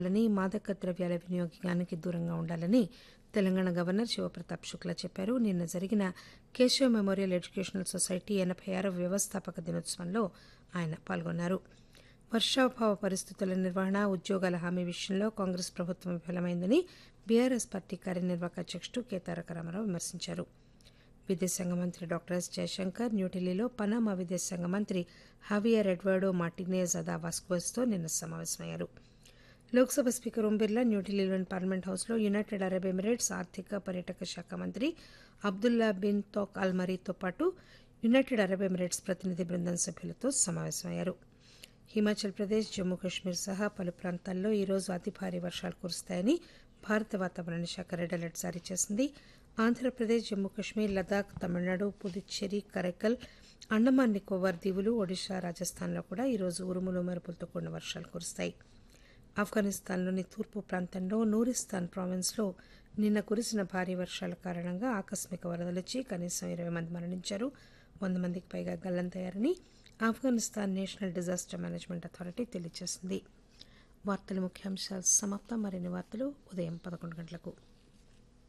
లని మాదక ద్రవ్యాల వినియోగానికి దూరంగా ఉండాలని తెలంగాణ గవర్నర్ శివప్రతాప్ శుక్లా చెప్పారు నిన్న జరిగిన కేశవ మెమోరియల్ ఎడ్యుకేషనల్ సొసైటీ ఎనబై ఆరవ వ్యవస్థాపక దినోత్సవంలో ఆయన పాల్గొన్నారు వర్షాభావ పరిస్థితుల నిర్వహణ ఉద్యోగాల హామీ విషయంలో కాంగ్రెస్ ప్రభుత్వం విఫలమైందని బీఆర్ఎస్ పార్టీ కార్యనిర్వాహక అధ్యక్షుడు కె తారక రామారావు విమర్శించారు విదేశాంగ మంత్రి డాక్టర్ ఎస్ జయశంకర్ న్యూఢిల్లీలో పనామా విదేశాంగ మంత్రి హవియర్ ఎడ్వర్డో మార్టినేజ్ అదా వాస్కోస్తో నిన్న సమావేశమయ్యారు లోక్సభ స్పీకర్ ఓం బిర్లా న్యూఢిల్లీలోని పార్లమెంట్ హౌస్లో యునైటెడ్ అరబ్ ఎమిరేట్స్ ఆర్థిక పర్యాటక శాఖ మంత్రి అబ్దుల్లా బిన్ తోక్ అల్ మరీతో పాటు యునైటెడ్ అరబ్ ఎమిరేట్స్ ప్రతినిధి బృందం సభ్యులతో సమావేశమయ్యారు హిమాచల్ ప్రదేశ్ జమ్మూ కాశ్మీర్ సహా పలు ప్రాంతాల్లో ఈరోజు అతి భారీ వర్షాలు కురుస్తాయని భారత వాతావరణ శాఖ రెడ్ అలర్ట్ జారీ చేసింది ఆంధ్రప్రదేశ్ జమ్మూ కాశ్మీర్ లదాఖ్ తమిళనాడు పుదుచ్చేరి కరైకల్ అండమాన్ నికోబార్ దీవులు ఒడిశా రాజస్థాన్లో కూడా ఈరోజు ఉరుములు మెరుపులతో కూడిన వర్షాలు కురుస్తాయి ఆఫ్ఘనిస్తాన్లోని తూర్పు ప్రాంతంలో నూరిస్తాన్ ప్రావిన్స్లో నిన్న కురిసిన భారీ వర్షాల కారణంగా ఆకస్మిక వరదలొచ్చి కనీసం ఇరవై మంది మరణించారు వంద మందికి పైగా గల్లంతయ్యారని Afghanistan national disaster management authority తెలియజేసింది వార్తల ముఖ్యాంశాలు సమాప్తం మరిన్ని వార్తలు ఉదయం పదకొండు గంటలకు